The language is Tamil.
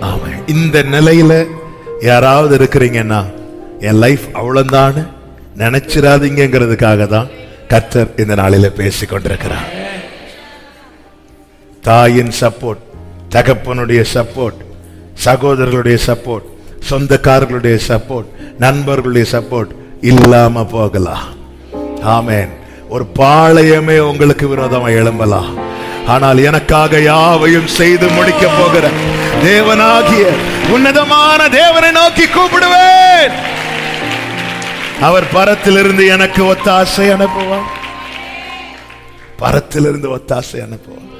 ஆமென். இந்த நிலையில யாராவது இருக்கிறீங்கன்னா என் லைஃப் அவ்வளவுதான் நினைச்சிராதீங்கிறதுக்காக தான் கர்த்தர் இந்த நாளில பேசிக் கொண்டிருக்கிறார் தாயின் சப்போர்ட் தகப்பனுடைய சப்போர்ட் சகோதரர்களுடைய சப்போர்ட் சொந்தக்காரர்களுடைய சப்போர்ட் நண்பர்களுடைய சப்போர்ட் இல்லாம போகலாம் ஆமென் ஒரு பாளையமே உங்களுக்கு விரோதமா எழும்பலாம் ஆனால் எனக்காக யாவையும் செய்து முடிக்க போகிற தேவனாகிய உன்னதமான தேவனை நோக்கி கூப்பிடுவேன் அவர் பரத்திலிருந்து எனக்கு ஒத்தாசை அனுப்புவார் பரத்திலிருந்து ஒத்தாசை அனுப்புவார்